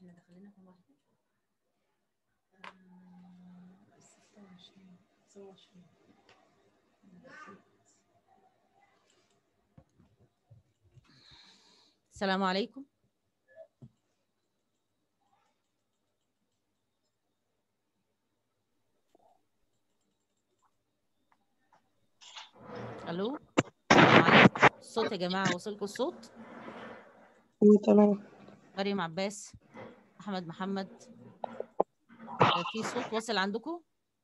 احنا دخلنا كام واحدة؟ آه، 26 27 السلام عليكم الو السلام عليكم الصوت يا جماعه وصلكم الصوت تمام مريم عباس احمد محمد آه، في صوت واصل عندكم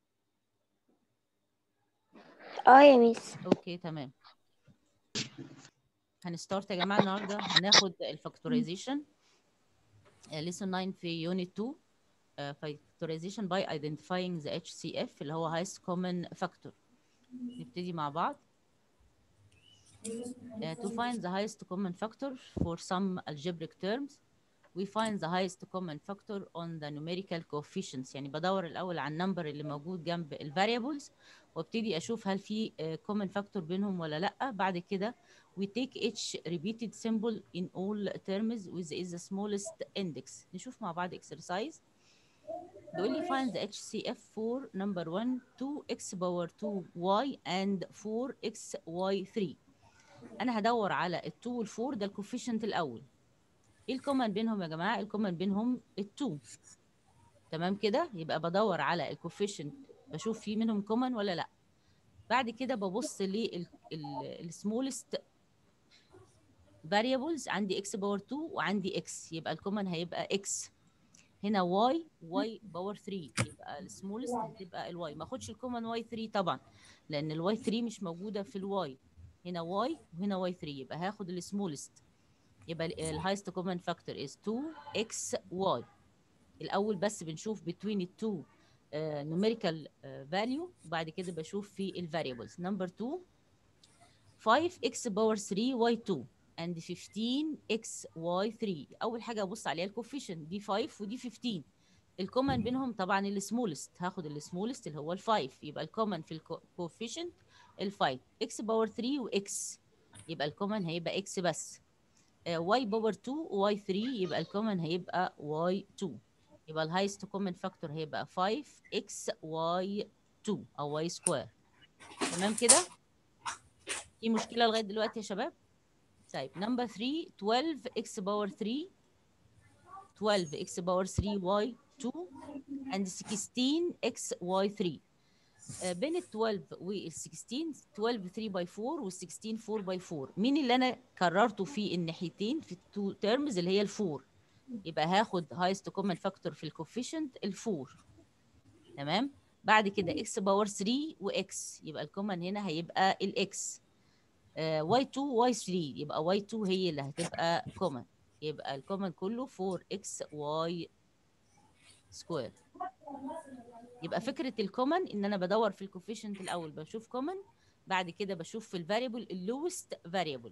اه يا ميس اوكي تمام هنستارت يا جماعه النهارده هناخد الفاكتورايزيشن ليسون 9 في يونت 2 فاكتورايزيشن باي ايدنتيفاينج ذا اتش سي اف اللي هو هايست كومن فاكتور نبتدي مع بعض Uh, to find the highest common factor for some algebraic terms we find the highest common factor on the numerical coefficients يعني بدور الاول على النمبر اللي موجود جنب الفاريبلز وابتدي اشوف هل في uh, common factor بينهم ولا لا بعد كده we take each repeated symbol in all terms with is the smallest index نشوف مع بعض exercise بيقول لي find the HCF for number 1 2x power 2y and 4xy3 انا هدور على ال2 وال4 ده الكوفيشنت الاول ايه الكومن بينهم يا جماعه الكومن بينهم ال2 تمام كده يبقى بدور على الكوفيشنت بشوف في منهم كومن ولا لا بعد كده ببص للسمولست variables عندي x باور 2 وعندي x يبقى الكومن هيبقى x هنا y y باور 3 يبقى السمولست هتبقى الواي ما اخدش الكومن y 3 طبعا لان الواي 3 مش موجوده في الواي هنا y وهنا y 3 يبقى هاخد السمولست يبقى الهايست كومن فاكتور از 2xy الاول بس بنشوف between التو نوميريكال فاليو وبعد كده بشوف في الفاريبلز نمبر 2 5x باور 3 y2 and 15x y3 اول حاجه ابص عليها الكوفيشن دي 5 ودي 15 الكومن بينهم طبعا السمولست هاخد السمولست اللي هو ال5 يبقى الكومن في الكوفيشنت ال5 x باور 3 واكس يبقى الكومن هيبقى x بس y باور 2 و y3 يبقى الكومن هيبقى y2 يبقى الهايست كومن فاكتور هيبقى 5x y2 او y سكوير تمام كده في مشكله لغايه دلوقتي يا شباب طيب نمبر 3 12x باور 3 12x باور 3 y2 and 16x y3 بين ال 12 وال 16 12 3 باي 4 وال 16 4 باي 4 مين اللي انا كررته في الناحيتين في التو تيرمز اللي هي الفور يبقى هاخد هايست كومن فاكتور في الكوفيشنت الفور تمام بعد كده اكس باور 3 واكس يبقى الكومن هنا هيبقى الاكس واي 2 واي 3 يبقى واي 2 هي اللي هتبقى كومن يبقى الكومن كله 4 اكس واي سكوير يبقى فكره الكومن ان انا بدور في الكوفيشنت الاول بشوف كومن بعد كده بشوف في الفاريبل اللوست فاريبل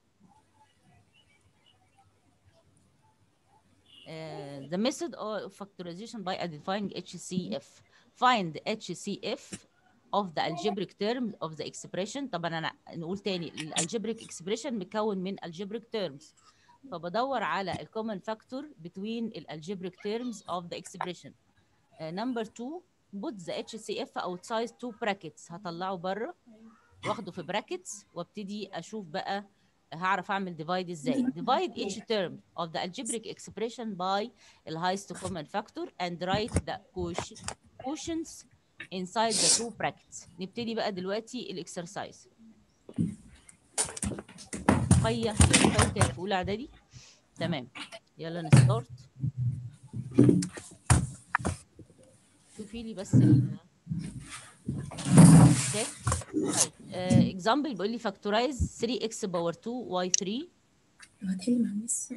the method of factorization by identifying HCF find HCF of the algebraic term of the expression طبعا انا نقول تاني الالجبريك expression مكون من algebraic terms فبدور على الكومن فاكتور between الالجبريك terms of the expression uh, number two put the HCF outside two brackets هطلعه بره واخده في brackets وابتدي اشوف بقى هعرف اعمل divide ازاي divide each term of the algebraic expression by the highest common factor and write the quotients inside the two brackets نبتدي بقى دلوقتي الاكسرسايز قية قية في اولى اعدادي تمام يلا نستارت شوفي لي بس ال اكزامبل بيقول لي فاكتورايز 3x باور 2 y3 لو هتحلي مع ميس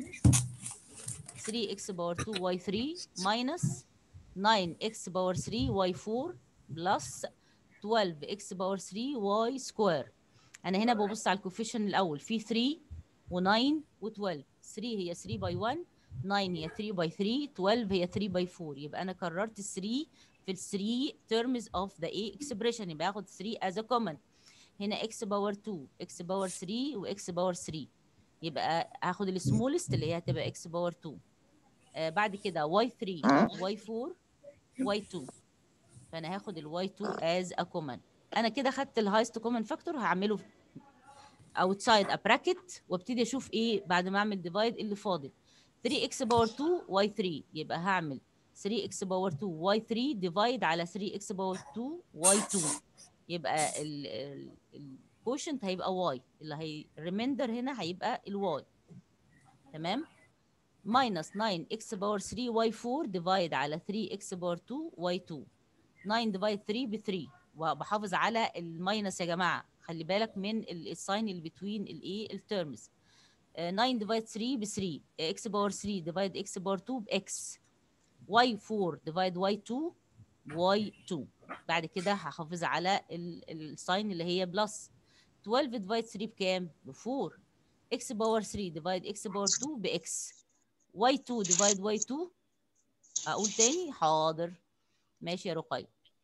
3x باور 2 y3 minus 9x باور 3 y4 بلس 12x باور 3 y سكوير انا هنا ببص على الكوفيشن الاول في 3 و9 و12 3 هي 3 باي 1 9 هي 3 باي 3 12 هي 3 باي 4 يبقى انا كررت 3 في ال 3 terms of the A expression يبقى اخد 3 as a common هنا x باور 2 x باور 3 و x باور 3 يبقى هاخد السمولست اللي هي هتبقى x باور 2 آه بعد كده y3 y4 y2 فانا هاخد الواي 2 از ا كومن انا كده خدت الهايست كومن فاكتور هعمله اوتسايد ا براكت وابتدي اشوف ايه بعد ما اعمل ديفايد اللي فاضل 3 اكس باور 2 واي 3 يبقى هعمل 3 اكس باور 2 واي 3 ديفايد على 3 اكس باور 2 واي 2 يبقى الكوشنت هيبقى واي اللي هي الريميندر هنا هيبقى الواي تمام ماينس 9 اكس باور 3 واي 4 ديفايد على 3 اكس باور 2 واي 2 9 ديفايد 3 ب 3 وبحافظ على الماينس يا جماعه خلي بالك من الساين اللي بتوين الايه الترمز 9 ديفايد 3 ب 3 اكس باور 3 ديفايد اكس باور 2 باكس واي 4 ديفايد واي 2 واي 2 بعد كده هحافظ على الساين اللي هي بلس 12 ديفايد 3 بكام؟ ب 4 اكس باور 3 ديفايد اكس باور 2 باكس واي 2 ديفايد واي 2 اقول تاني حاضر ماشي يا رقية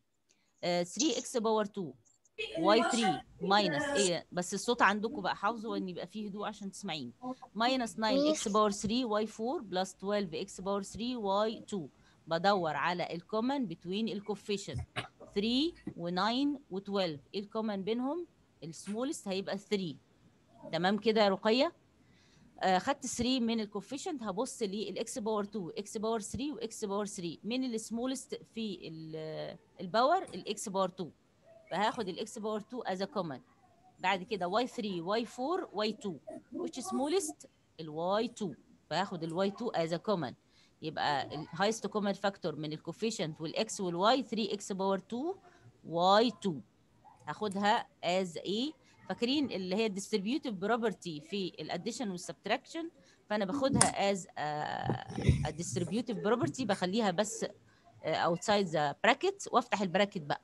3 اكس باور 2 واي 3 ماينس ايه بس الصوت عندكم بقى حافظوا ان يبقى فيه هدوء عشان تسمعيني ماينس 9 اكس باور 3 واي 4 بلس 12 اكس باور 3 واي 2 بدور على الكومن بتوين الكوفيشن 3 و9 و12 ايه الكومن بينهم السمولست هيبقى 3 تمام كده يا رقيه آه خدت 3 من الكوفيشنت هبص للاكس باور 2 اكس باور 3 واكس باور 3 من السمولست في الباور الاكس باور 2 فهاخد الاكس باور 2 از ا كومن بعد كده واي 3 واي 4 واي 2 which smallest الواي 2 فهاخد الواي 2 از ا كومن يبقى الهايست كومن فاكتور من الكوفيشنت والاكس والواي 3 اكس باور 2 واي 2 هاخدها از ايه فاكرين اللي هي الديستريبيوتيف بروبرتي في الاديشن والسبتراكشن فانا باخدها از الديستريبيوتيف بروبرتي بخليها بس اوتسايد ذا براكت وافتح البراكت بقى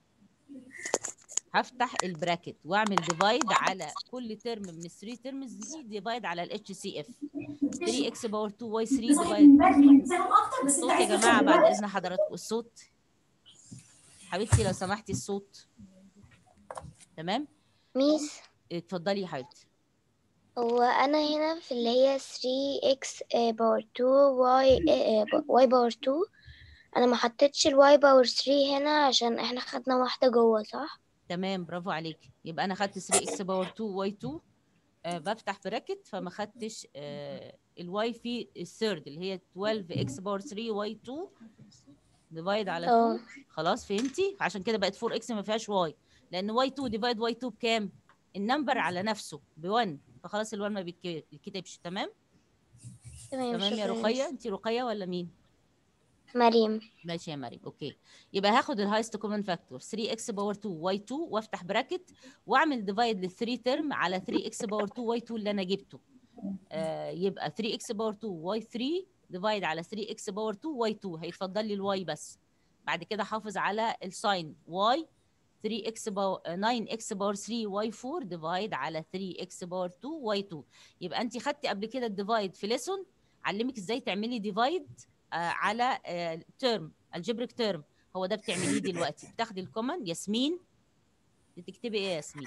هفتح البراكت واعمل ديفايد على كل ترم من الثري ترمز دي ديفايد على الاتش سي اف 3 اكس باور 2 واي 3 ديفايد الصوت يا جماعه بعد اذن حضراتكم الصوت حبيبتي لو سمحتي الصوت تمام ميس اتفضلي يا حبيبتي هو انا هنا في اللي هي 3x باور 2 y y باور 2 انا ما حطيتش الواي باور 3 هنا عشان احنا خدنا واحدة جوه صح تمام برافو عليكي يبقى انا خدت 3 اكس باور 2 واي 2 آه بفتح براكت فما خدتش آه الواي في الثيرد اللي هي 12 اكس باور 3 واي 2 ديفايد على 2 اه خلاص فهمتي عشان كده بقت 4 اكس ما فيهاش واي لان واي 2 ديفايد واي 2 بكام النمبر على نفسه ب 1 فخلاص ال1 ما بيتك- بيتكتبش تمام تمام تمام يا شكرا رقيه انت رقيه ولا مين مريم ماشي يا مريم اوكي يبقى هاخد الهايست كومن فاكتور 3 اكس باور 2 واي 2 وافتح براكت واعمل ديفايد لل 3 ترم على 3 اكس باور 2 واي 2 اللي انا جبته آه يبقى 3 اكس باور 2 واي 3 ديفايد على 3 اكس باور 2 واي 2 هيتفضل لي الواي بس بعد كده حافظ على الساين واي 3 اكس باور 9 اكس باور 3 واي 4 ديفايد على 3 اكس باور 2 واي 2 يبقى انت خدتي قبل كده الديفايد في ليسون علمك ازاي تعملي ديفايد آه على ترم الجبريك ترم هو ده بتعمليه دلوقتي بتاخدي الكومن ياسمين بتكتبي ايه يا ياسمين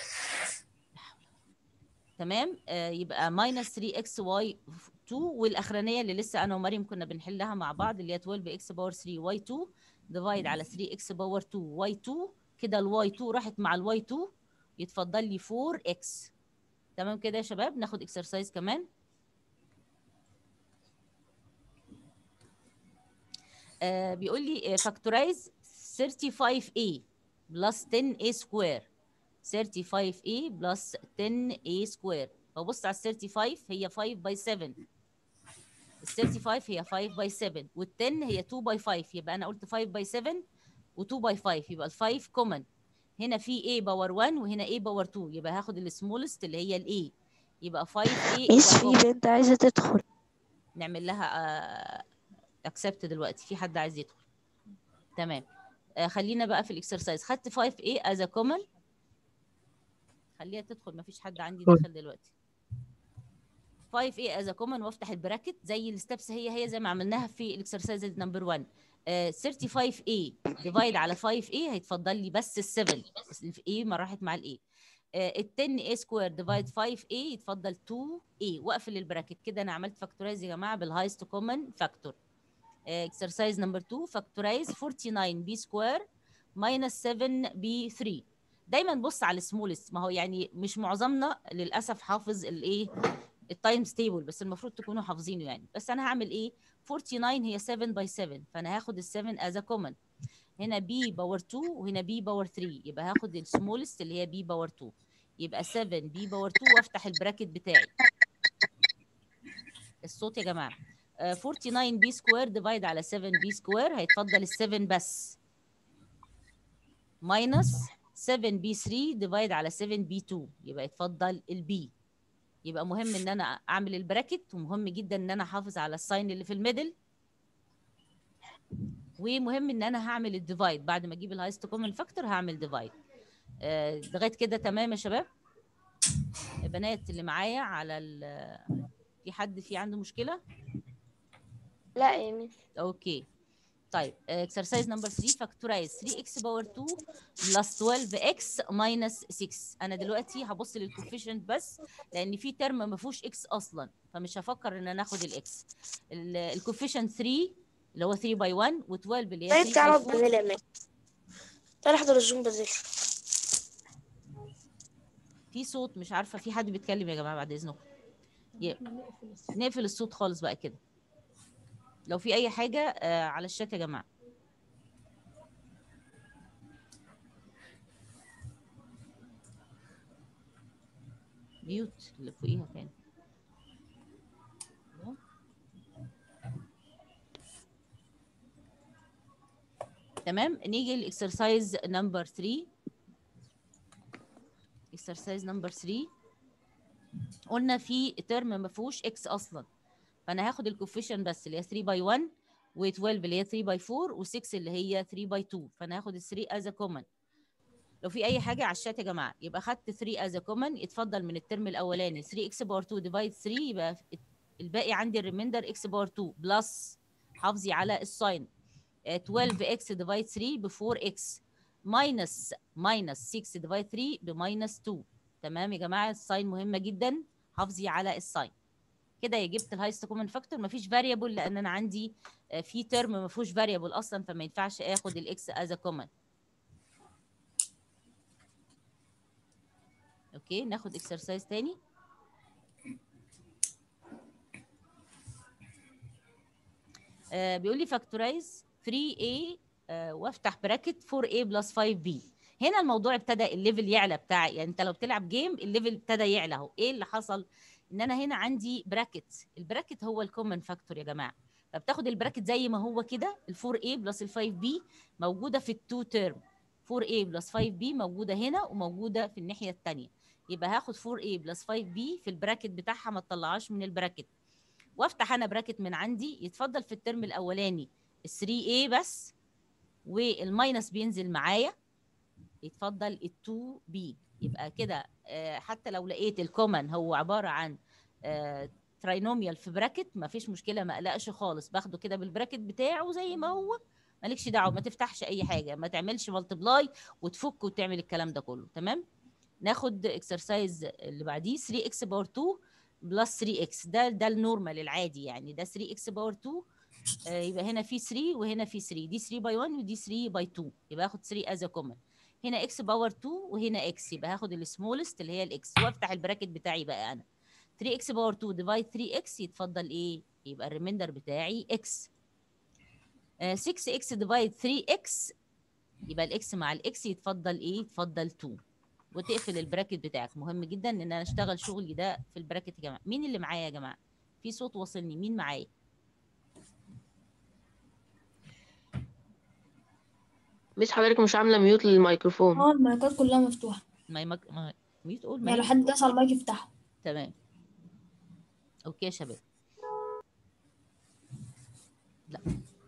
تمام آه يبقى ماينس 3 اكس واي 2 والاخرانيه اللي لسه انا ومريم كنا بنحلها مع بعض اللي هي 12 اكس باور 3 واي 2 ديفايد على 3 اكس باور 2 واي 2 كده الواي 2 راحت مع الواي 2 يتفضل لي 4 اكس تمام كده يا شباب ناخد اكسرسايز كمان آه بيقول لي فاكتورايز 35a بلس 10a سكوير 35a بلس 10a سكوير فبص على ال 35 هي 5 باي 7 ال 35 هي 5 باي 7 وال 10 هي 2 باي 5 يبقى انا قلت 5 باي 7 و2 باي 5 يبقى ال 5 كومن هنا في a باور 1 وهنا a باور 2 يبقى هاخد السمولست اللي هي ال a يبقى 5a ميس equal في بنت عايزة تدخل نعمل لها اكسبت دلوقتي في حد عايز يدخل تمام آه خلينا بقى في الاكسرسايز خدت 5 a از كومن خليها تدخل ما فيش حد عندي داخل دلوقتي 5 a از كومن وافتح البراكت زي الستبس هي هي زي ما عملناها في الاكسرسايز نمبر 1 آه 35 a ديفايد على 5 a هيتفضل لي بس ال 7 بس ال a ما راحت مع ال a ال 10 a سكوير ديفايد 5 a يتفضل 2 a واقفل البراكت كده انا عملت فاكتورايز يا جماعه بالهايست كومن فاكتور اكسرسايز نمبر 2 فاكتورايز 49 b سكوير minus 7 b 3 دايما بص على السمولست ما هو يعني مش معظمنا للاسف حافظ الايه التايمز تيبل بس المفروض تكونوا حافظينه يعني بس انا هعمل ايه 49 هي 7 باي 7 فانا هاخد ال 7 از كومن هنا b باور 2 وهنا b باور 3 يبقى هاخد السمولست اللي هي b باور 2 يبقى 7 b باور 2 وافتح البراكت بتاعي الصوت يا جماعه آه، 49 b سكوير ديفايد على 7 b سكوير هيتفضل ال 7 بس ماينس 7 b 3 ديفايد على 7 b 2 يبقى يتفضل البي يبقى مهم ان انا اعمل البراكت ومهم جدا ان انا احافظ على الساين اللي في الميدل ومهم ان انا هعمل الديفايد بعد ما اجيب الهايست كومن فاكتور هعمل ديفايد آه، لغايه كده تمام يا شباب البنات اللي معايا على ال في حد في عنده مشكله لا يا مس اوكي طيب اكسرسايز نمبر 3 فاكتورايز 3 اكس باور 2 بلس 12 اكس ماينس 6 انا دلوقتي هبص للكوفيشنت بس لان في ترم ما فيهوش اكس اصلا فمش هفكر ان انا اخد الاكس الكوفيشنت 3 اللي هو 3 باي 1 و12 اللي هي طيب 3 تعالى باي 4 بدل يا مس تعالى احضر الزوم بدل في صوت مش عارفه في حد بيتكلم يا جماعه بعد اذنكم ي- نقفل الصوت خالص بقى كده لو في اي حاجه آه، على الشات يا جماعه ميوت اللي فوقيها فين أهو. تمام نيجي الاكسرسايز نمبر 3 اكسرسايز نمبر 3 قلنا في ترم ما فيهوش اكس اصلا فانا هاخد الكوفيشن بس اللي هي 3 باي 1 و12 اللي هي 3 باي 4 و6 اللي هي 3 باي 2 فانا هاخد ال 3 از كومن لو في اي حاجه على الشات يا جماعه يبقى خدت 3 از كومن يتفضل من الترم الاولاني 3 اكس باور 2 ديفايد 3 يبقى الباقي عندي الريميندر اكس باور 2 بلس حافظي على الساين 12 اكس ديفايد 3 ب 4 اكس ماينس ماينس 6 ديفايد 3 بماينس 2 تمام يا جماعه الساين مهمه جدا حافظي على الساين كده جبت الهايست كومن فاكتور مفيش فاريبل لان انا عندي آه، في ترم ما فيهوش فاريبل اصلا فما ينفعش اخد الاكس از كومن اوكي ناخد اكسرسايز تاني آه بيقول لي فاكتورايز 3a آه وافتح براكت 4a بلس 5b هنا الموضوع ابتدى الليفل يعلى بتاع يعني انت لو بتلعب جيم الليفل ابتدى يعلى اهو ايه اللي حصل ان انا هنا عندي براكت البراكت هو الكومن فاكتور يا جماعه فبتاخد البراكت زي ما هو كده ال 4a بلس ال 5b موجوده في التو تيرم 4a بلس 5b موجوده هنا وموجوده في الناحيه الثانيه يبقى هاخد 4a بلس 5b في البراكت بتاعها ما تطلعهاش من البراكت وافتح انا براكت من عندي يتفضل في الترم الاولاني ال 3a بس والماينس بينزل معايا يتفضل ال 2b يبقى كده آه، حتى لو لقيت الكومن هو عباره عن تراينوميال في براكت ما فيش مشكله ما اقلقش خالص باخده كده بالبراكت بتاعه زي ما هو مالكش دعوه ما تفتحش اي حاجه ما تعملش مالتبلاي وتفك وتعمل الكلام ده كله تمام ناخد اكسرسايز اللي بعديه 3 اكس باور 2 بلس 3 اكس ده ده النورمال العادي يعني ده 3 اكس باور 2 آه، يبقى هنا في 3 وهنا في 3 دي 3 باي 1 ودي 3 باي 2 يبقى هاخد 3 از كومن هنا اكس باور 2 وهنا اكس يبقى هاخد السمولست اللي هي الاكس وافتح البراكت بتاعي بقى انا 3 اكس باور 2 ديفايد 3 اكس يتفضل ايه يبقى الريميندر بتاعي اكس 6 اكس ديفايد 3 اكس يبقى الاكس مع الاكس يتفضل ايه يتفضل 2 وتقفل البراكت بتاعك مهم جدا ان انا اشتغل شغلي ده في البراكت يا جماعه مين اللي معايا يا جماعه في صوت واصلني مين معايا بس حضرتك مش عاملة ميوت للميكروفون اه المايكات كلها مفتوحة ما يمك... ما ميوت قول يعني لو ما حد داس على المايك يفتحه تمام اوكي يا شباب لا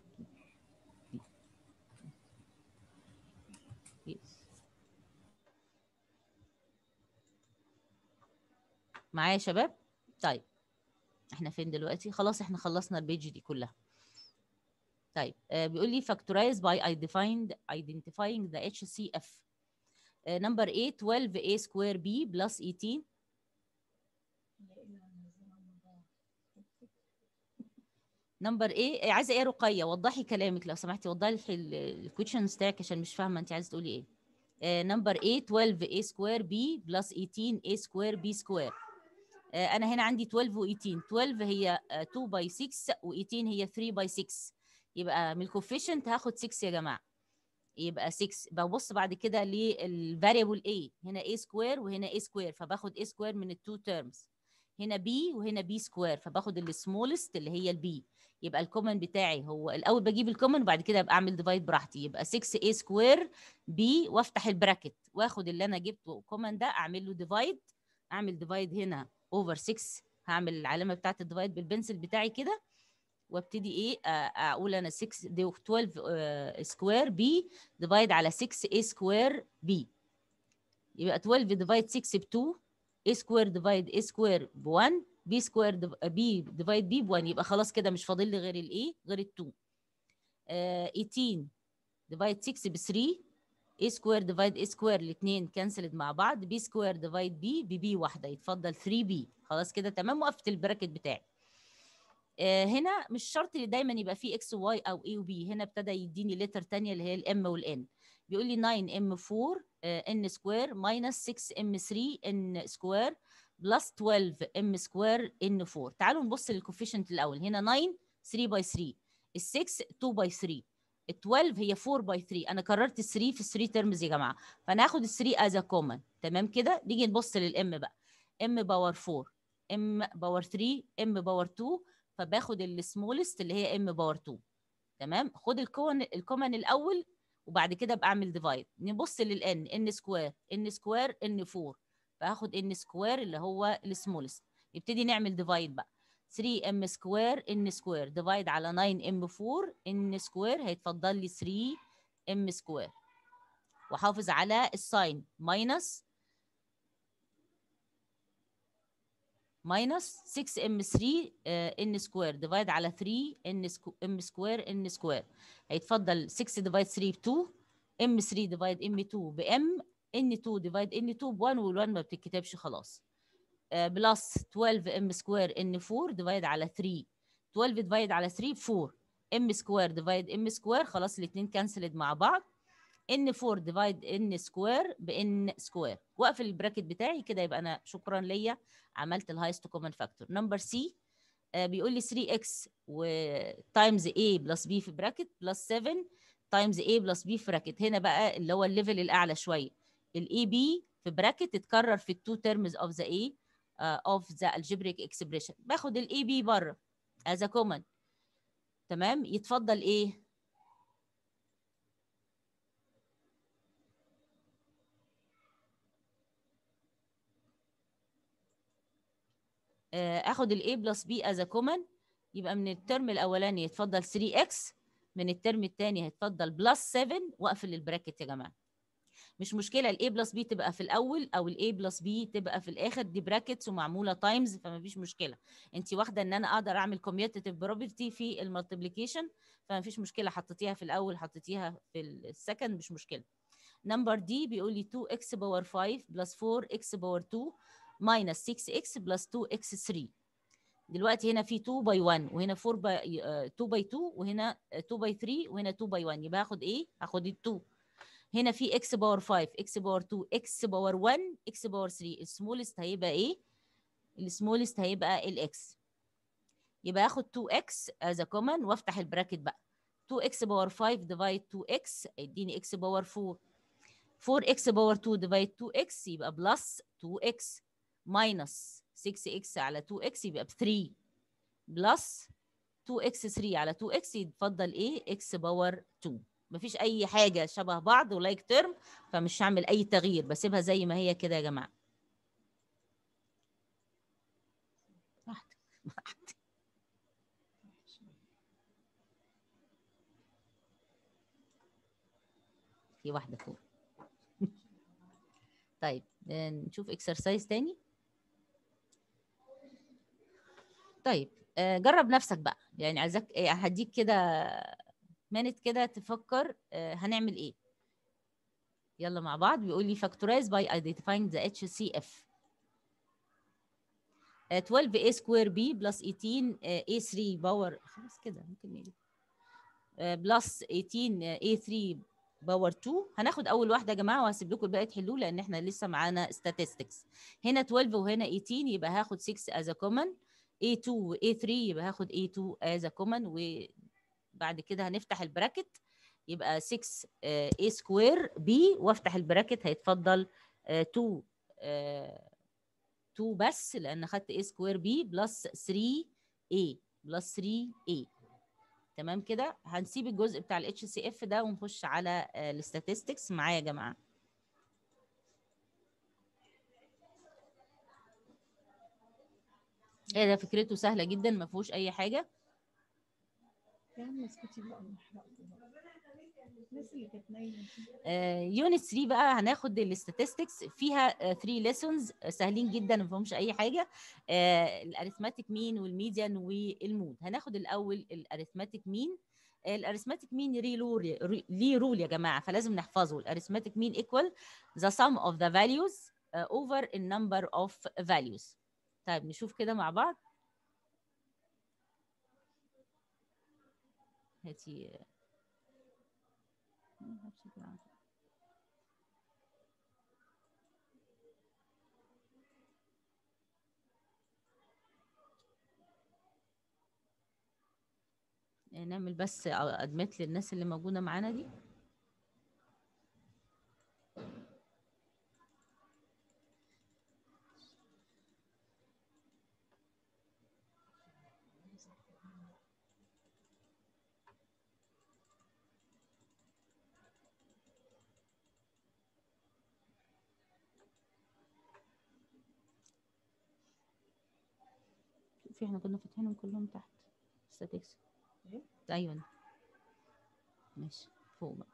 يس. معايا يا شباب طيب احنا فين دلوقتي خلاص احنا خلصنا البيج دي كلها طيب آه بيقول لي factorize by I defined identifying the HCF نمبر 8 12 a سكوير b بلس 18 نمبر ايه عايزه ايه رقيه وضحي كلامك لو سمحتي وضحي الكويشنز بتاعك عشان مش فاهمه انت عايزه تقولي ايه نمبر 8 12 a سكوير b بلس 18 a سكوير b سكوير انا هنا عندي 12 و18 12 هي آه، 2 باي 6 و18 هي 3 باي 6 يبقى من الكوفيشنت هاخد 6 يا جماعه يبقى 6 ببص بعد كده للفاريبل a هنا a سكوير وهنا a سكوير فباخد a سكوير من التو تيرمز هنا b وهنا b سكوير فباخد السمولست اللي هي البي يبقى الكومن بتاعي هو الاول بجيب الكومن وبعد كده ابقى اعمل ديفايد براحتي يبقى 6 a سكوير b وافتح البراكت واخد اللي انا جبته كومن ده اعمل له ديفايد اعمل ديفايد هنا اوفر 6 هعمل العلامه بتاعه الديفايد بالبنسل بتاعي كده وابتدي ايه آه، اقول انا 6 دي 12 سكوير بي ديفايد على 6 a سكوير بي يبقى 12 ديفايد 6 ب 2 a سكوير ديفايد a سكوير ب 1 b سكوير b ديفايد b ب 1 يبقى خلاص كده مش فاضل لي غير الايه غير ال 2 آه، 18 ديفايد 6 ب 3 a سكوير ديفايد a سكوير الاثنين كانسلد مع بعض b سكوير ديفايد b ب b واحده يتفضل 3b خلاص كده تمام وقفت البراكت بتاعي آه، هنا مش شرط اللي دايما يبقى فيه اكس وواي او اي وبي هنا ابتدى يديني لتر تانية اللي هي الام والان بيقول لي 9 ام 4 ان سكوير ماينس 6 ام 3 ان سكوير بلس 12 ام سكوير ان 4 تعالوا نبص للكوفيشنت الاول هنا 9 3 باي 3 ال 6 2 باي 3 ال 12 هي 4 باي 3 انا كررت ال 3 في ال 3 ترمز يا جماعه فانا هاخد ال 3 از كومن تمام كده نيجي نبص للام بقى ام باور 4 ام باور 3 ام باور 2 فباخد السمولست اللي هي ام باور 2 تمام خد الكون الكومن الاول وبعد كده ابقى اعمل ديفايد نبص للان ان سكوير ان سكوير ان 4 فاخد ان سكوير اللي هو السمولست نبتدي نعمل ديفايد بقى 3 ام سكوير ان سكوير ديفايد على 9 ام 4 ان سكوير هيتفضل لي 3 ام سكوير واحافظ على الساين ماينس ماينس 6 ام 3 ان سكوير ديفايد على 3 ان ام سكوير ان سكوير هيتفضل 6 ديفايد 3 ب 2 ام 3 ديفايد ام 2 بام ان 2 ديفايد ان 2 ب 1 وال1 ما بتتكتبش خلاص بلس 12 ام سكوير ان 4 ديفايد على 3 12 ديفايد على 3 4 ام سكوير ديفايد ام سكوير خلاص الاثنين كانسلد مع بعض ان 4 ديفايد ان سكوير بان سكوير واقفل البراكت بتاعي كده يبقى انا شكرا ليا عملت الهايست كومن فاكتور نمبر سي بيقول لي 3 اكس وتايمز a بلس b في براكت بلس 7 تايمز a بلس b في براكت هنا بقى اللي هو الليفل الاعلى شويه الاي بي في براكت اتكرر في التو تيرمز اوف ذا a اوف ذا الجبريك اكسبريشن باخد الاي بي بره از كومن تمام يتفضل ايه اخد الاي بلس بي از كومن يبقى من الترم الاولاني يتفضل 3 اكس من الترم الثاني هيتفضل بلس 7 واقفل البراكت يا جماعه مش مشكله الاي بلس بي تبقى في الاول او الاي بلس بي تبقى في الاخر دي براكتس ومعموله تايمز فما فيش مشكله انت واخده ان انا اقدر اعمل كوميوتيف بروبرتي في المالتيبليكيشن فما فيش مشكله حطيتيها في الاول حطيتيها في السكند مش مشكله نمبر دي بيقول لي 2 اكس باور 5 بلس 4 اكس باور 2 minus 6x plus 2x3 دلوقتي هنا في 2 باي 1 وهنا 4 باي 2 باي 2 وهنا 2 باي 3 وهنا 2 باي 1 يبقى هاخد ايه؟ هاخد ال 2 هنا في x باور 5 x باور 2 x باور 1 x باور 3 السمولست هيبقى ايه؟ السمولست هيبقى الاكس يبقى هاخد 2x as a common وافتح البراكت بقى 2x باور 5 ديفايد 2x هيديني x باور 4 4x باور 2 ديفايد 2x يبقى بلس 2x ماينس 6x على 2x يبقى ب 3 بلس 2x3 على 2x يتفضل ايه x باور 2 مفيش اي حاجه شبه بعض ولايك ترم فمش هعمل اي تغيير بسيبها زي ما هي كده يا جماعه واحده واحده في واحده فوق طيب نشوف اكسرسايز تاني طيب جرب نفسك بقى يعني عايزك هديك كده منت كده تفكر هنعمل ايه يلا مع بعض بيقول لي factorize by identifying the HCF آه، 12a square b plus 18 آه، a3 باور خلاص كده ممكن نقلب بلس 18 a3 باور 2 هناخد اول واحده يا جماعه وهسيب لكم الباقي تحلوه لان احنا لسه معانا statistics هنا 12 وهنا 18 يبقى هاخد 6 as a common a2 و a3 يبقى هاخد a2 as a common وبعد كده هنفتح البراكت يبقى 6 آه، a square b وافتح البراكت هيتفضل آه، 2 آه، 2 بس لان خدت a square b بلس 3 a بلس 3 a تمام كده هنسيب الجزء بتاع ال HCF ده ونخش على الستاتستكس معايا يا جماعه هي ده فكرته سهله جدا ما فيهوش اي حاجه يا عم اسكتي بقى انا حرقت بقى الناس اللي كانت نايمه دي. يونت 3 بقى هناخد الستاتستكس فيها 3 ليسونز سهلين جدا ما فيهمش اي حاجه الاريثماتيك مين والميديان والمود هناخد الاول الاريثماتيك مين الاريثماتيك مين ليه رول يا جماعه فلازم نحفظه الاريثماتيك مين equal the sum of the values uh, over a number of values طيب نشوف كده مع بعض هاتي نعمل بس ادمت للناس اللي موجوده معانا دي شوفي احنا كنا فاتحينهم كلهم تحت statistics إيه؟ ايوه ماشي فوق بقى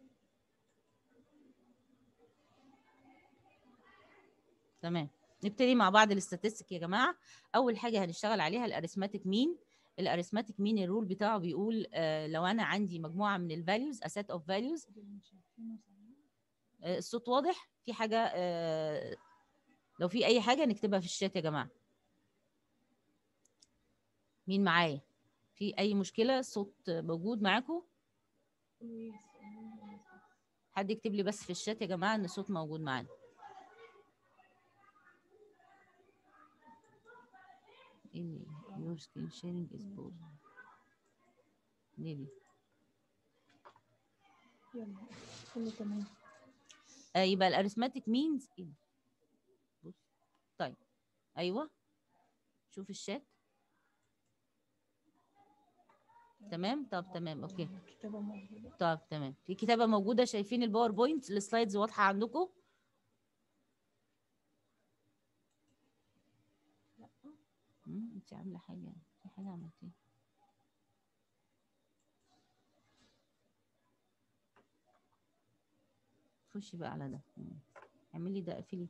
تمام نبتدي مع بعض الاستاتستيك يا جماعه اول حاجه هنشتغل عليها الاريثماتيك مين الاريثماتيك مين الرول بتاعه بيقول آه لو انا عندي مجموعه من الفاليوز a set of values دول مش عارفين وصلنا. آه، الصوت واضح في حاجه آه، لو في اي حاجه نكتبها في الشات يا جماعه مين معايا في اي مشكله الصوت موجود معاكم قولوا يس قولوا يس. حد يكتب لي بس في الشات يا جماعه ان الصوت موجود معانا إيه your screen sharing is paused ليه يلا كله تمام آه يبقى الاريثماتيك مينز ايه ده؟ بص طيب ايوه شوف الشات تمام طب تمام اوكي كتابة موجودة طب تمام في كتابه موجوده شايفين الباوربوينت السلايدز واضحه عندكم مم، انت عامله حاجه في حاجه عملتيها خشي بقى على ده مم. اعملي ده اقفلي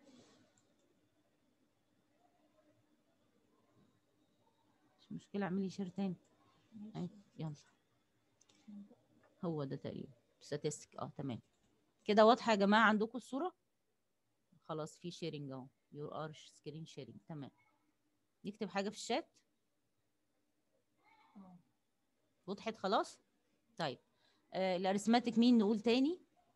مش مشكله اعملي شير تاني أي، يلا هو ده تقريبا statistic اه تمام كده واضحه يا جماعه عندكم الصوره خلاص في شيرنج اهو يور ار سكرين شيرنج تمام نكتب حاجه في الشات اه وضحت خلاص طيب آه الاريثماتيك مين نقول تاني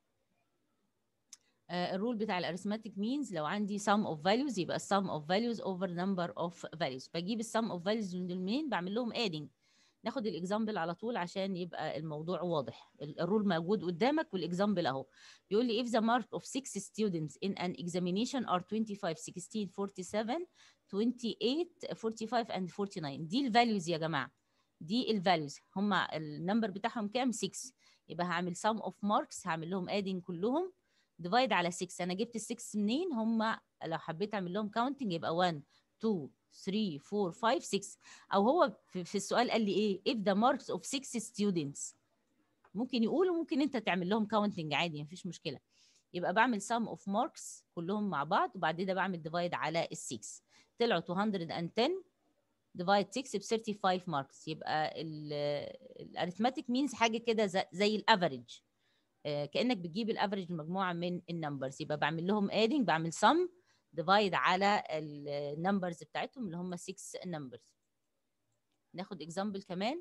آه الرول بتاع الاريثماتيك مينز لو عندي sum of values يبقى sum of values over number of values بجيب السم of values من منين بعمل لهم adding ناخد الاكزامبل على طول عشان يبقى الموضوع واضح ال- الرول موجود قدامك والاكزامبل اهو بيقول لي if the mark of six students in an examination are 25 16 47 28 45 and 49 دي الفاليوز يا جماعه دي الفاليوز هم النمبر بتاعهم كام 6 يبقى هعمل sum of marks هعمل لهم adding كلهم ديفايد على 6 انا جبت ال 6 منين هم لو حبيت اعمل لهم كاونتنج يبقى 1 2 3 4 5 6 او هو في, في السؤال قال لي ايه if the marks of 6 students ممكن يقولوا ممكن انت تعمل لهم كاونتنج عادي مفيش مشكله يبقى بعمل sum of marks كلهم مع بعض وبعد كده بعمل ديفايد على ال 6 طلعوا 210 ديفايد 6 ب 35 ماركس يبقى الاريثماتيك مينز حاجه كده زي- زي الافريج آه، كانك بتجيب الافريج المجموعه من النمبرز يبقى بعمل لهم ادنج بعمل sum ديفايد على النمبرز بتاعتهم اللي هم 6 نمبرز ناخد اكزامبل كمان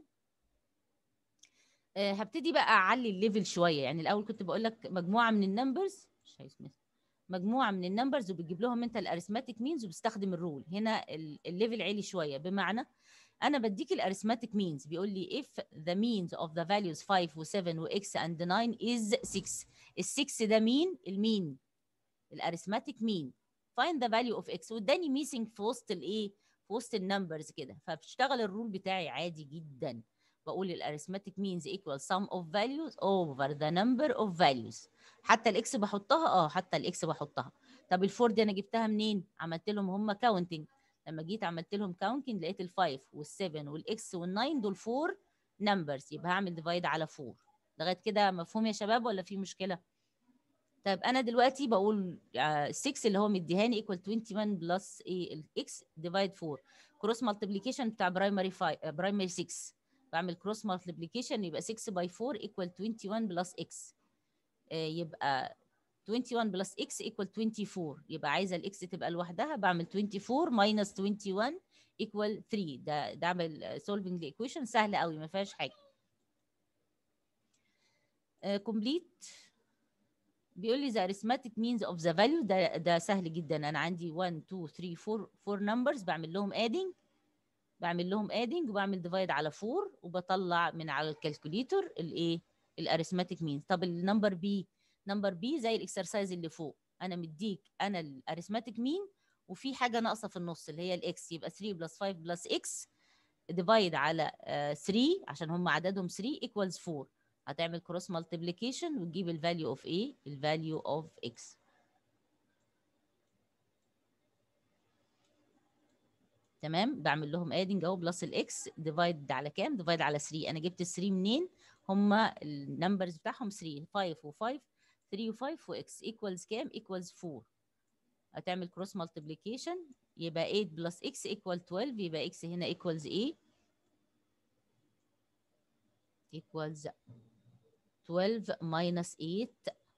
آه، هبتدي بقى اعلي الليفل شويه يعني الاول كنت بقول لك مجموعه من النمبرز مش هيسمح مجموعه من النمبرز وبتجيب لهم انت الاريثماتيك مينز وبتستخدم الرول هنا ال- الليفل عالي شويه بمعنى انا بديك الاريثماتيك مينز بيقول لي if the means of the values 5 و7 و x and 9 is 6 ال 6 ده مين المين الاريثماتيك مين find the value of x واداني ميسنج في وسط الايه في وسط النمبرز كده فبتشتغل الرول بتاعي عادي جدا بقول الاريثماتيك means equal sum of values over the number of values حتى الاكس بحطها اه حتى الاكس بحطها طب الفور دي انا جبتها منين عملت لهم هم كاونتنج لما جيت عملت لهم كاونتنج لقيت الفايف والسفن والاكس والناين دول فور نمبرز يبقى هعمل ديفايد على فور لغايه كده مفهوم يا شباب ولا في مشكله طيب انا دلوقتي بقول 6 اللي هو مديهاني ايكوال 21 بلس ايه الاكس ديفايد 4 كروس مالتيبليكيشن بتاع برايمري 5 برايمري 6 بعمل كروس مالتيبليكيشن يبقى 6 باي 4 ايكوال 21 بلس اكس يبقى 21 بلس اكس ايكوال 24 يبقى عايزه الاكس تبقى لوحدها بعمل 24 ماينس 21 ايكوال 3 ده ده اعمل سولفنج الايكويشن سهله قوي ما فيهاش حاجه كومبليت بيقول لي the arithmetic means of the value ده ده سهل جدا انا عندي 1 2 3 4 4 numbers بعمل لهم adding بعمل لهم adding وبعمل divide على 4 وبطلع من على الكالكوليتور الايه الاريثماتيك مينز طب النمبر بي نمبر بي زي الاكسرسايز اللي فوق انا مديك انا الاريثماتيك مين وفي حاجه ناقصه في النص اللي هي الاكس يبقى 3 بلس 5 بلس اكس ديفايد على 3 عشان هم عددهم 3 ايكوالز 4 هتعمل كروس مالتيبليكيشن وتجيب الفاليو اوف ايه الفاليو اوف اكس تمام بعمل لهم ادنج اهو بلس الاكس ديفايد على كام ديفايد على 3 انا جبت ال 3 منين هم النمبرز بتاعهم 3 5 و5 3 و5 واكس ايكوالز كام ايكوالز 4 هتعمل كروس مالتيبليكيشن يبقى 8 بلس اكس ايكوال 12 يبقى اكس هنا ايكوالز ايه equals 12 minus 8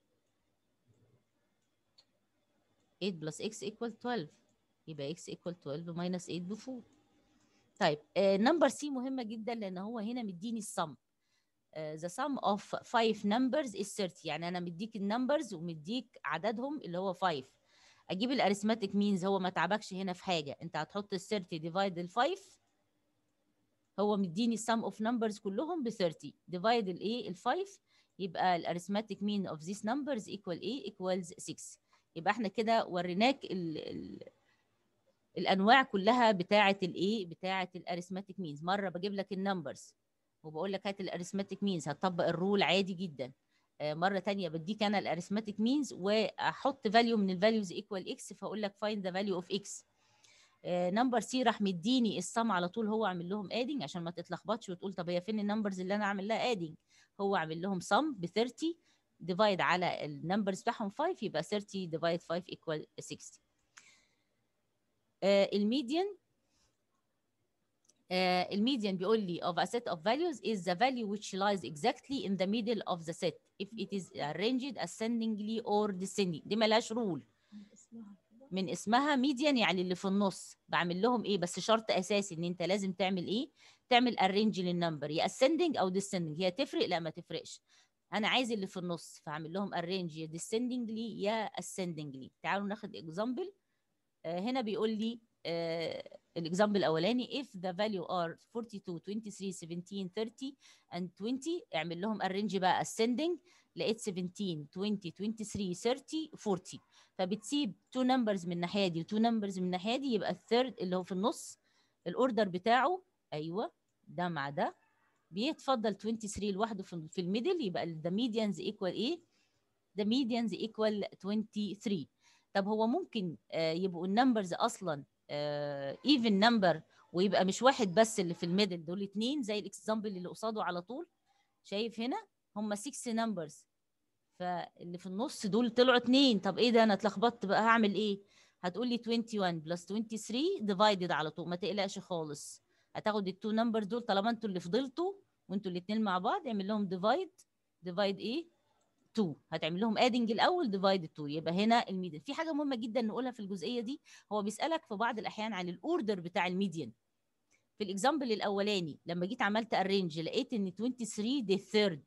8 plus x equal 12 يبقى x equal 12 minus 8 ب 4 طيب نمبر سي مهمة جدا لأن هو هنا مديني السم the sum of 5 numbers is 30 يعني أنا مديك النمبرز ومديك عددهم اللي هو 5 أجيب الأريثماتيك مينز هو ما تعبكش هنا في حاجة أنت هتحط ال 30 divide ال 5 هو مديني sum of numbers كلهم ب 30 divide الايه ال 5 يبقى الاريثماتيك mean of these numbers equal ايه equals 6 يبقى احنا كده وريناك ال ال الانواع كلها بتاعه الايه بتاعه الاريثماتيك means مره بجيب لك النمبرز وبقول لك هات الاريثماتيك means هتطبق الرول عادي جدا آه مره تانية بديك انا الاريثماتيك means واحط فاليو من الفاليوز equal x فاقول لك find the value of x نمبر سي راح مديني السم على طول هو عامل لهم ادنج عشان ما تتلخبطش وتقول طب هي فين النمبرز اللي انا عامل لها ادنج هو عامل لهم سم ب 30 ديفايد على النمبرز بتاعهم 5 يبقى 30 ديفايد 5 ايكوال 60 الميديان الميديان بيقول لي of a set of values is the value which lies exactly in the middle of the set if it is arranged ascendingly or descending دي ملهاش رول من اسمها ميديان يعني اللي في النص بعمل لهم ايه بس شرط اساسي ان انت لازم تعمل ايه تعمل ارينج للنمبر يا ascending او descending هي تفرق لا ما تفرقش انا عايز اللي في النص فاعمل لهم ارينج يا descendingly يا ascendingly تعالوا ناخد اكزامبل آه هنا بيقول لي آه الاكزامبل الاولاني if the value are 42 23 17 30 and 20 اعمل لهم ارينج بقى ascending لقيت 17 20 23 30 40 فبتسيب تو نمبرز من الناحيه دي وتو نمبرز من الناحيه دي يبقى الثيرد اللي هو في النص الاوردر بتاعه ايوه ده مع ده بيتفضل 23 لوحده في في الميدل يبقى ذا ميديانز ايكوال ايه ذا ميديانز ايكوال 23 طب هو ممكن آه يبقوا النمبرز اصلا ايفن آه نمبر ويبقى مش واحد بس اللي في الميدل دول اتنين زي الاكزامبل اللي قصاده على طول شايف هنا هم 6 نمبرز فاللي في النص دول طلعوا اتنين طب ايه ده انا اتلخبطت بقى هعمل ايه هتقول لي 21 بلس 23 ديفايدد على طول ما تقلقش خالص هتاخد التو نمبر دول طالما انتوا اللي فضلتوا وانتوا الاثنين مع بعض اعمل لهم ديفايد ديفايد ايه 2 هتعمل لهم ادنج الاول ديفايد 2 يبقى هنا الميديان في حاجه مهمه جدا نقولها في الجزئيه دي هو بيسالك في بعض الاحيان عن الاوردر بتاع الميديان في الاكزامبل الاولاني لما جيت عملت ارينج لقيت ان 23 دي ثيرد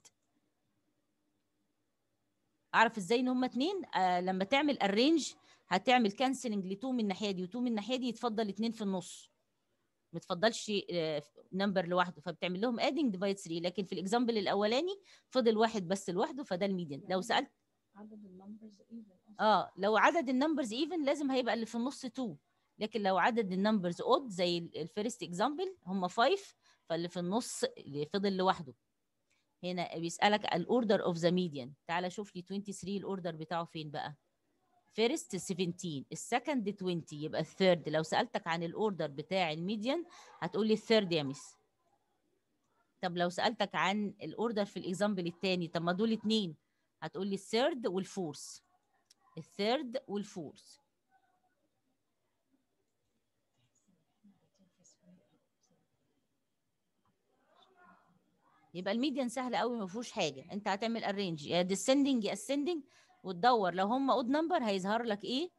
اعرف ازاي ان هم اتنين آه لما تعمل ارينج هتعمل كانسلنج ل 2 من الناحيه دي و2 من الناحيه دي يتفضل اتنين في النص ما تفضلش نمبر لوحده فبتعمل لهم ادنج ديفايد 3 لكن في الاكزامبل الاولاني فضل واحد بس لوحده فده الميديان لو سالت عدد النمبرز ايفن اه لو عدد النمبرز ايفن لازم هيبقى اللي في النص 2 لكن لو عدد النمبرز اود زي الفيرست اكزامبل هم 5 فاللي في النص اللي فضل لوحده هنا بيسالك الاوردر اوف ذا ميديان تعالى شوف لي 23 الاوردر بتاعه فين بقى فيرست 17 السكند 20 يبقى الثيرد لو سالتك عن الاوردر بتاع الميديان هتقول لي الثيرد يا ميس طب لو سالتك عن الاوردر في الاكزامبل الثاني طب ما دول اتنين هتقول لي الثيرد والفورث الثيرد والفورث يبقى الميديان سهل قوي ما فيهوش حاجه انت هتعمل ارينج يا ديسندنج يا اسندنج وتدور لو هم اود نمبر هيظهر لك ايه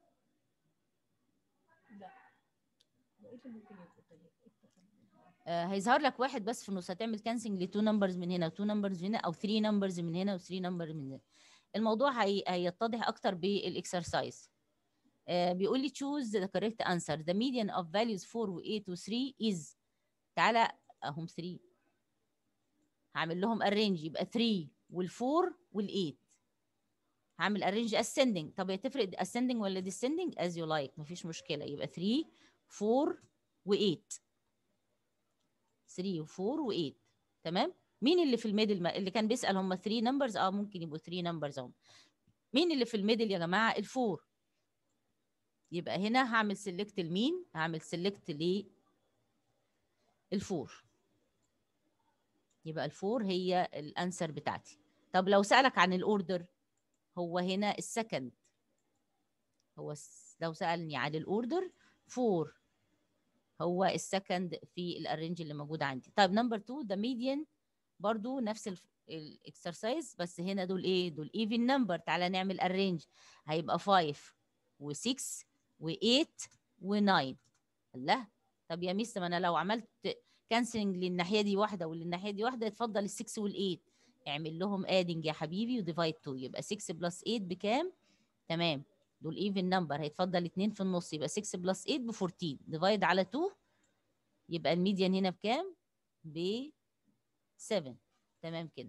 لا وايه اللي ممكن يبقوا تلاتة؟ إيه التفاضل؟ آه هيظهر لك واحد بس في النص هتعمل كانسنج لتو نمبرز من هنا وتو نمبرز من هنا او 3 نمبرز من هنا و3 نمبر من هنا الموضوع هي... هيتضح اكتر بالاكسرسايز آه بيقول لي choose the correct answer the median of values 4 و 8 و 3 is تعالى اهم 3 هعمل لهم arrange يبقى 3 وال4 وال8 هعمل arrange ascending طب هي تفرق ascending ولا descending as you like مفيش مشكله يبقى 3 4 و8 3 و4 و8 تمام مين اللي في الميدل ما- اللي كان بيسال هم 3 نمبرز اه ممكن يبقوا 3 نمبرز اهم مين اللي في الميدل يا جماعه الفور يبقى هنا هعمل سيلكت لمين هعمل سيلكت ل الفور يبقى الفور هي الانسر بتاعتي طب لو سالك عن الاوردر هو هنا السكند هو الس- لو سالني عن الاوردر فور هو السكند في الارينج اللي موجود عندي طيب نمبر 2 ده ميديان برضو نفس الاكسرسايز بس هنا دول ايه دول ايفن نمبر تعالى نعمل ارينج هيبقى 5 و6 و8 و9 الله طب يا ميس ما انا لو عملت كانسلنج للناحيه دي واحده وللناحيه دي واحده يتفضل ال6 وال8 اعمل لهم ادنج يا حبيبي وديفايد 2 يبقى 6 بلس 8 بكام تمام دول ايفن نمبر هيتفضل 2 في النص يبقى 6 بلس 8 ب 14 ديفايد على 2 يبقى الميديان هنا بكام ب 7 تمام كده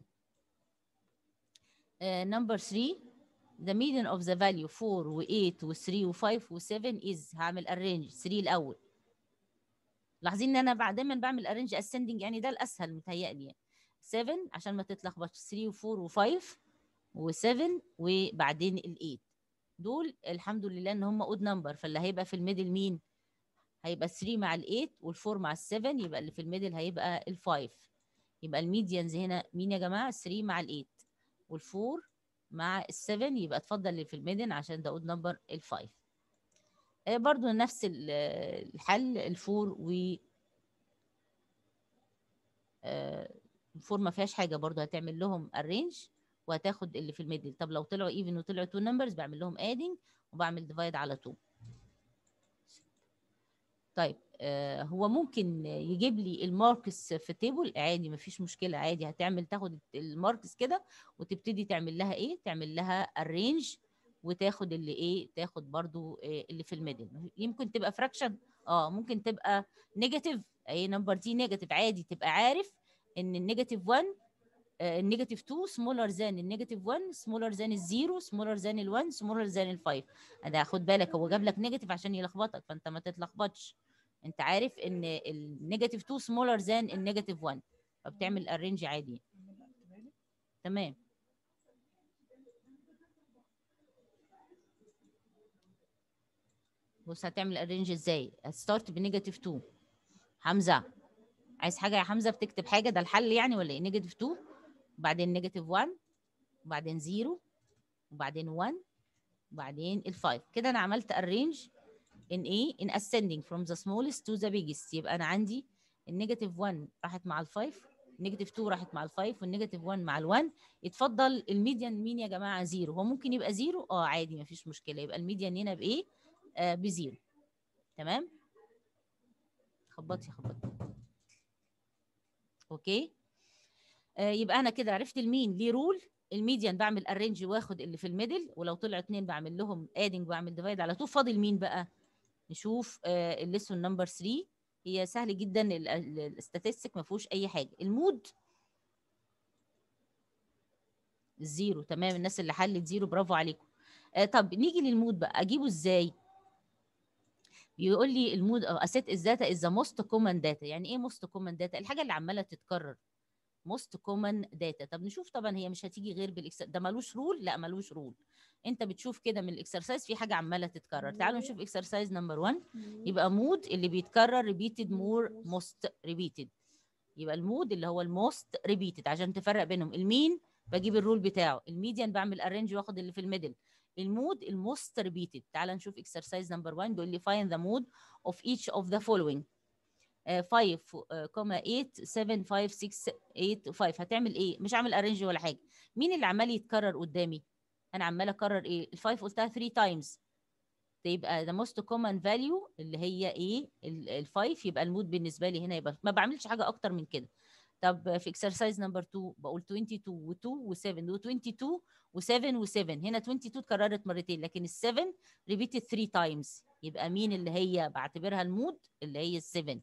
نمبر 3 the median of the value 4 و 8 و 3 و 5 و 7 is هعمل arrange 3 الاول لاحظين ان انا بعد دايما بعمل arrange ascending يعني ده الاسهل متهيألي يعني 7 عشان ما تتلخبطش 3 و 4 و 5 و 7 وبعدين ال 8 دول الحمد لله ان هم اود نمبر فاللي هيبقى في الميدل مين هيبقى 3 مع ال 8 وال 4 مع ال 7 يبقى اللي في الميدل هيبقى ال 5 يبقى الميديانز هنا مين يا جماعه 3 مع ال 8 وال 4 مع ال 7 يبقى اتفضل اللي في الميدل عشان ده اود نمبر ال 5 آه، برضو نفس ال- الحل الفور و آه، الفور ما فيهاش حاجه برضو هتعمل لهم ارينج وهتاخد اللي في الميدل طب لو طلعوا ايفن وطلعوا تو نمبرز بعمل لهم ادنج وبعمل ديفايد على 2 طيب آه هو ممكن يجيب لي الماركس في تيبل عادي مفيش مشكله عادي هتعمل تاخد الماركس كده وتبتدي تعمل لها ايه تعمل لها ارينج وتاخد اللي ايه تاخد برضو إيه اللي في الميدل يمكن تبقى فراكشن اه ممكن تبقى نيجاتيف اي نمبر دي نيجاتيف عادي تبقى عارف ان النيجاتيف 1 النيجاتيف 2 سمولر ذان النيجاتيف 1 سمولر ذان الزيرو سمولر ذان ال1 سمولر ذان ال5 ده خد بالك هو جاب لك نيجاتيف عشان يلخبطك فانت ما تتلخبطش انت عارف ان النيجاتيف 2 سمولر ذان النيجاتيف 1 فبتعمل ارينج عادي تمام بص هتعمل ارينج ازاي هتستارت بنيجاتيف 2 حمزه عايز حاجه يا حمزه بتكتب حاجه ده الحل يعني ولا ايه نيجاتيف 2 وبعدين نيجاتيف 1 وبعدين 0 وبعدين 1 وبعدين ال 5 كده انا عملت ارينج in ايه in ascending from the smallest to the biggest يبقى انا عندي النيجاتيف 1 راحت مع ال 5 النيجاتيف 2 راحت مع ال5 والنيجاتيف 1 مع ال1 يتفضل الميديان مين يا جماعه زيرو هو ممكن يبقى زيرو اه عادي مفيش مشكله يبقى الميديان هنا بايه آه بزيرو تمام خبطي خبطي اوكي آه يبقى انا كده عرفت المين ليه رول الميديان بعمل ارينج واخد اللي في الميدل ولو طلع اتنين بعمل لهم ادنج بعمل ديفايد على طول فاضل مين بقى نشوف آه الليسون نمبر 3 هي سهل جدا الاستاتستيك ما فيهوش اي حاجه المود الزيرو تمام الناس اللي حلت زيرو برافو عليكم آه طب نيجي للمود بقى اجيبه ازاي بيقول لي المود اسيت الداتا از ذا موست كومن داتا يعني ايه موست كومن داتا الحاجه اللي عماله تتكرر موست كومن داتا طب نشوف طبعا هي مش هتيجي غير بالاكس ده ملوش رول لا ملوش رول انت بتشوف كده من الاكسرسايز في حاجه عماله تتكرر تعالوا نشوف اكسرسايز نمبر 1 يبقى مود اللي بيتكرر ريبيتد مور موست ريبيتد يبقى المود اللي هو الموست ريبيتد عشان تفرق بينهم المين بجيب الرول بتاعه الميديان بعمل ارينج واخد اللي في الميدل المود الموست ريبيتد تعال نشوف اكسرسايز نمبر 1 بيقول لي find the mood of each of the following 5 8 7 5 6 8 5 هتعمل ايه مش عامل ارينج ولا حاجه مين اللي عمال يتكرر قدامي انا عمال اكرر ايه الفايف قلتها 3 تايمز يبقى the most common value اللي هي ايه الفايف يبقى المود بالنسبه لي هنا يبقى ما بعملش حاجه اكتر من كده طب في اكسرسايز نمبر 2 بقول 22 و2 و7 و22 و7 و7 هنا 22 اتكررت مرتين لكن ال7 ريبيتد 3 تايمز يبقى مين اللي هي بعتبرها المود اللي هي ال7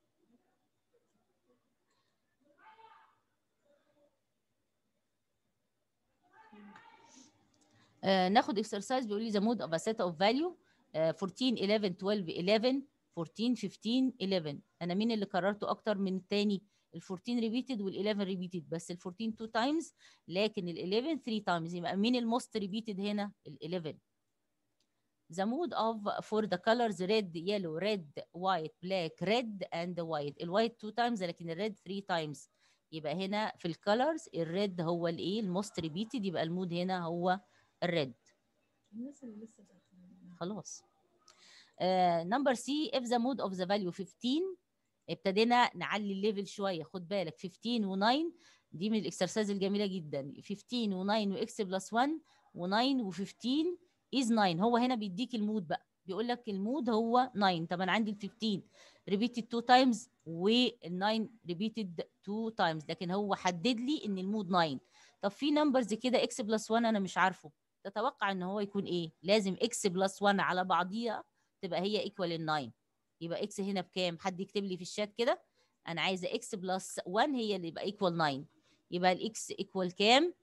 آه ناخد اكسرسايز بيقول لي the mode of a set of value آه 14 11 12 11 14 15 11 انا مين اللي كررته اكتر من التاني ال 14 ريبيتد وال 11 ريبيتد بس ال 14 2 تايمز لكن ال 11 3 تايمز يبقى مين الموست ريبيتد هنا ال 11 The mood of for the colors red, yellow, red, white, black, red and white. الوايت 2 times لكن الريد 3 times. يبقى هنا في الكالرز الريد هو الايه الموست ريبيتد يبقى المود هنا هو الريد. الناس اللي لسه داخلين خلاص. نمبر سي if the mood of the value 15 ابتدينا نعلي الليفل شويه خد بالك 15 و9 دي من الاكسرسايز الجميله جدا 15 و9 واكس بلس 1 و9 و15 از 9 هو هنا بيديك المود بقى بيقول لك المود هو 9 طب انا عندي ال 15 ريبيتد 2 تايمز وال9 ريبيتد 2 تايمز لكن هو حدد لي ان المود 9 طب في نمبرز كده اكس بلس 1 انا مش عارفه تتوقع ان هو يكون ايه لازم اكس بلس 1 على بعضيها تبقى هي ايكوال ال 9 يبقى اكس هنا بكام حد يكتب لي في الشات كده انا عايزه اكس بلس 1 هي اللي يبقى ايكوال 9 يبقى الاكس ايكوال كام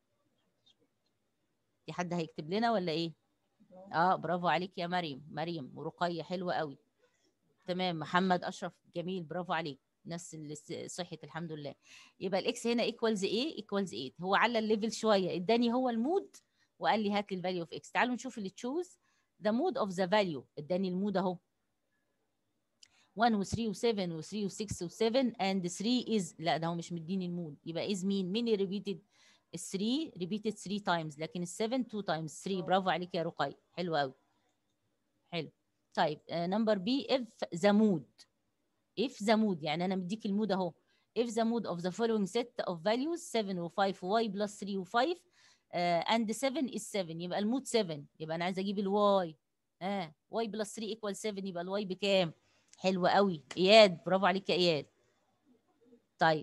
في حد هيكتب لنا ولا ايه اه برافو عليك يا مريم مريم ورقيه حلوه قوي تمام محمد اشرف جميل برافو عليك ناس اللي صحت الحمد لله يبقى الاكس هنا ايكوالز ايه ايكوالز 8 هو على الليفل شويه اداني هو المود وقال لي هات لي الفاليو اوف اكس تعالوا نشوف اللي تشوز ذا مود اوف ذا فاليو اداني المود اهو 1 و 3 و 7 و 3 و 6 و 7 and 3 is لا ده هو مش مديني المود يبقى is مين مين اللي ريبيتد ال 3 ريبيتد 3 تايمز لكن ال 7 2 تايمز 3 برافو عليك يا رقي حلو قوي حلو طيب نمبر بي if the mood if the mood يعني انا مديك المود اهو if the mood of the following set of values 7 و 5 و y plus 3 و 5 uh, and 7 is 7 يبقى المود 7 يبقى انا عايزه اجيب الواي اه y plus 3 equal 7 يبقى الواي بكام حلو قوي اياد برافو عليك يا اياد طيب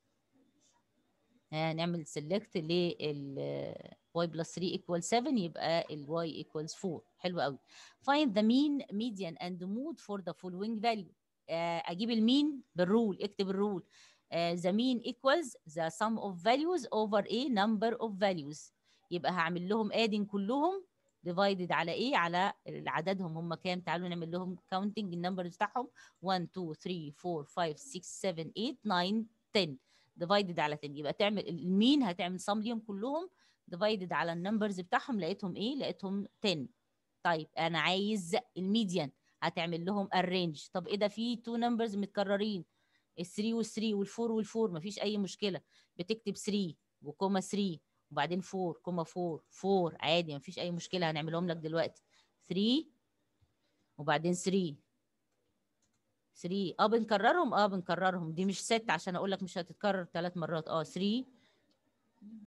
آه نعمل سيلكت لل y plus 3 equal 7 يبقى ال y equals 4 حلو قوي find the mean median and mode for the following value آه اجيب المين بالرول اكتب الرول آه the mean equals the sum of values over a number of values يبقى هعمل لهم adding كلهم ديفايدد على ايه على عددهم هم كام تعالوا نعمل لهم كاونتنج النمبرز بتاعهم 1 2 3 4 5 6 7 8 9 10 ديفايدد على 10 يبقى تعمل المين هتعمل صم ليهم كلهم ديفايدد على النمبرز بتاعهم لقيتهم ايه لقيتهم 10 طيب انا عايز الميديان هتعمل لهم الرينج طب ايه ده في تو نمبرز متكررين ال 3 وال 3 وال 4 وال 4 مفيش اي مشكله بتكتب 3 وكوما 3 وبعدين 4 كوما 4 4 عادي مفيش اي مشكله هنعملهم لك دلوقتي 3 وبعدين 3 3 اه بنكررهم اه بنكررهم دي مش ست عشان اقول لك مش هتتكرر ثلاث مرات اه 3